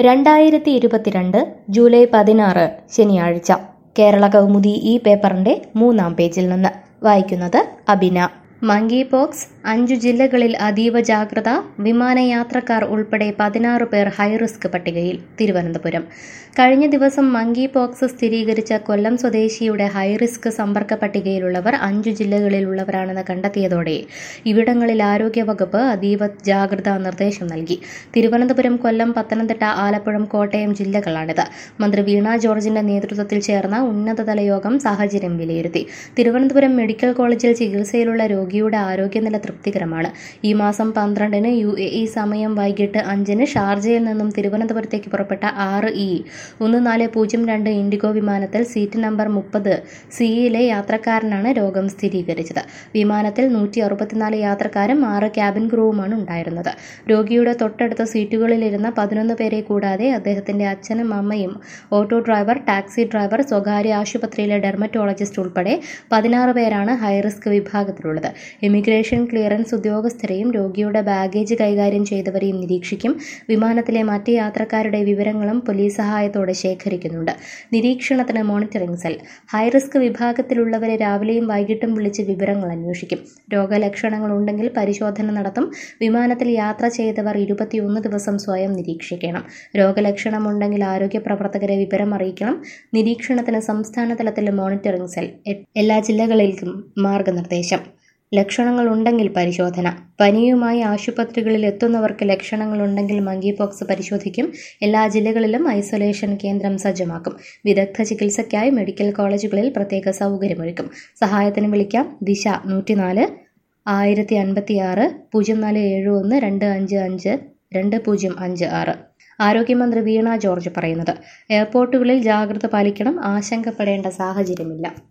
രണ്ടായിരത്തി ഇരുപത്തിരണ്ട് ജൂലൈ പതിനാറ് ശനിയാഴ്ച കേരള കൗമുദി ഈ പേപ്പറിന്റെ മൂന്നാം പേജിൽ നിന്ന് വായിക്കുന്നത് അബിന മങ്കി പോക്സ് അഞ്ചു ജില്ലകളിൽ അതീവ ജാഗ്രത വിമാനയാത്രക്കാർ ഉൾപ്പെടെ പതിനാറ് പേർ ഹൈറിസ്ക് പട്ടികയിൽ തിരുവനന്തപുരം കഴിഞ്ഞ ദിവസം മങ്കി പോക്സ് സ്ഥിരീകരിച്ച കൊല്ലം സ്വദേശിയുടെ ഹൈറിസ്ക് സമ്പർക്ക പട്ടികയിലുള്ളവർ അഞ്ചു ജില്ലകളിലുള്ളവരാണെന്ന് കണ്ടെത്തിയതോടെ ഇവിടങ്ങളിൽ ആരോഗ്യവകുപ്പ് അതീവ ജാഗ്രതാ നിർദ്ദേശം നൽകി തിരുവനന്തപുരം കൊല്ലം പത്തനംതിട്ട ആലപ്പുഴ കോട്ടയം ജില്ലകളാണിത് മന്ത്രി വീണ ജോർജിന്റെ നേതൃത്വത്തിൽ ചേർന്ന ഉന്നതതല യോഗം സാഹചര്യം വിലയിരുത്തി തിരുവനന്തപുരം മെഡിക്കൽ കോളേജിൽ ചികിത്സയിലുള്ള രോഗിയുടെ ആരോഗ്യനില തൃപ്തികരമാണ് ഈ മാസം പന്ത്രണ്ടിന് യു എ ഇ സമയം വൈകിട്ട് അഞ്ചിന് ഷാർജയിൽ നിന്നും തിരുവനന്തപുരത്തേക്ക് പുറപ്പെട്ട ആറ് ഇ ഒന്ന് നാല് പൂജ്യം രണ്ട് ഇൻഡിഗോ വിമാനത്തിൽ സീറ്റ് നമ്പർ മുപ്പത് സിയിലെ യാത്രക്കാരനാണ് രോഗം സ്ഥിരീകരിച്ചത് വിമാനത്തിൽ നൂറ്റി അറുപത്തിനാല് യാത്രക്കാരും ആറ് ക്യാബിൻ ക്രൂവുമാണ് ഉണ്ടായിരുന്നത് രോഗിയുടെ തൊട്ടടുത്ത സീറ്റുകളിലിരുന്ന പതിനൊന്ന് പേരെ കൂടാതെ അദ്ദേഹത്തിന്റെ അച്ഛനും അമ്മയും ഓട്ടോ ഡ്രൈവർ ടാക്സി ഡ്രൈവർ സ്വകാര്യ ആശുപത്രിയിലെ ഡെർമറ്റോളജിസ്റ്റ് ഉൾപ്പെടെ പതിനാറ് പേരാണ് ഹൈറിസ്ക് വിഭാഗത്തിലുള്ളത് ഇമിഗ്രേഷൻ ക്ലിയറൻസ് ഉദ്യോഗസ്ഥരെയും രോഗിയുടെ ബാഗേജ് കൈകാര്യം ചെയ്തവരെയും നിരീക്ഷിക്കും വിമാനത്തിലെ മറ്റ് യാത്രക്കാരുടെ വിവരങ്ങളും പോലീസ് സഹായത്തോടെ ശേഖരിക്കുന്നുണ്ട് നിരീക്ഷണത്തിന് മോണിറ്ററിംഗ് സെൽ ഹൈറിസ്ക് വിഭാഗത്തിലുള്ളവരെ രാവിലെയും വൈകിട്ടും വിളിച്ച് വിവരങ്ങൾ അന്വേഷിക്കും രോഗലക്ഷണങ്ങൾ ഉണ്ടെങ്കിൽ പരിശോധന നടത്തും വിമാനത്തിൽ യാത്ര ചെയ്തവർ ഇരുപത്തിയൊന്ന് ദിവസം സ്വയം നിരീക്ഷിക്കണം രോഗലക്ഷണമുണ്ടെങ്കിൽ ആരോഗ്യ പ്രവർത്തകരെ വിവരം അറിയിക്കണം നിരീക്ഷണത്തിന് സംസ്ഥാന തലത്തിൽ മോണിറ്ററിംഗ് സെൽ എല്ലാ ജില്ലകളിലും മാർഗനിർദ്ദേശം ലക്ഷണങ്ങൾ ഉണ്ടെങ്കിൽ പരിശോധന പനിയുമായി ആശുപത്രികളിൽ എത്തുന്നവർക്ക് ലക്ഷണങ്ങൾ ഉണ്ടെങ്കിൽ മങ്കി പോക്സ് പരിശോധിക്കും എല്ലാ ജില്ലകളിലും ഐസൊലേഷൻ കേന്ദ്രം സജ്ജമാക്കും വിദഗ്ധ ചികിത്സയ്ക്കായി മെഡിക്കൽ കോളേജുകളിൽ പ്രത്യേക സൗകര്യമൊരുക്കും സഹായത്തിന് വിളിക്കാം ദിശ നൂറ്റിനാല് ആയിരത്തി അൻപത്തി ആറ് പൂജ്യം നാല് ഏഴ് ഒന്ന് രണ്ട് അഞ്ച് അഞ്ച് രണ്ട് പൂജ്യം അഞ്ച് ആറ് ആരോഗ്യമന്ത്രി വീണ ജോർജ് പറയുന്നത് എയർപോർട്ടുകളിൽ ജാഗ്രത പാലിക്കണം ആശങ്കപ്പെടേണ്ട സാഹചര്യമില്ല